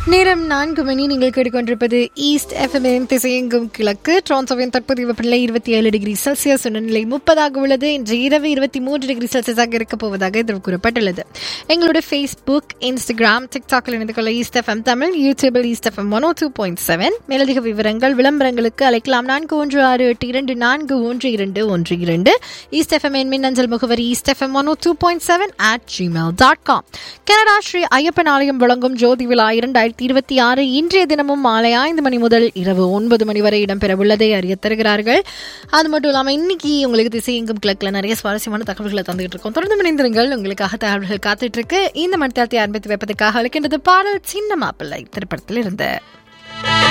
நேரம் நான்கு மணி நீங்கள் கேட்டுக்கொண்டிருப்பது ஈஸ்ட் எஃப்எம் திசையெங்கும் கிழக்கு ட்ரான்சோவின் தற்போதைய வெப்பநிலை இருபத்தி ஏழு டிகிரி செல்சியஸ் நிலை முப்பதாக உள்ளது இன்று இரவு இருபத்தி மூன்று டிகிரி செல்சியஸாக இருக்கப் போவதாக எதிர்வு கூறப்பட்டுள்ளது எங்களுடைய ஃபேஸ்புக் இன்ஸ்டாகிராம் டிக்டாக்கில் இணைந்து கொள்ள ஈஸ்ட் எஃப்எம் தமிழ் யூடியூபில் East FM one two point seven மேலதிக விவரங்கள் விளம்பரங்களுக்கு அழைக்கலாம் நான்கு ஒன்று ஆறு எட்டு இரண்டு நான்கு ஒன்று இரண்டு ஒன்று இரண்டு ஈஸ்ட் எஃப்எம் என் மின்னஞ்சல் முகவரி East FM one two point seven at Gmail dot com Canada Shri Ayyappan ஆலயம் வழங்கும் ஜோதி விழா இரண்டாயிரத்தி இருபத்தி ஆறு இன்றைய தினமும் மாலை ஐந்து மணி முதல் இரவு ஒன்பது மணி வரை இடம்பெறவுள்ளதை அறிய தருகிறார்கள் அது மட்டும் இல்லாமல் இன்னைக்கு உங்களுக்கு திசை எங்கும் கிழக்கில் நிறைய சுவாரஸ்யமான தகவல்களை தந்துகிட்டு இருக்கோம் தொடர்ந்து மணிந்திருங்கள் உங்களுக்காக தகவல்கள் காத்துட்டு இருக்கு இந்த மணித்தாலத்தை ஆரம்பித்து வைப்பதற்காக அழைக்கின்றது பாடல் சின்ன மாப்பிள்ளை திரைப்படத்தில் இருந்து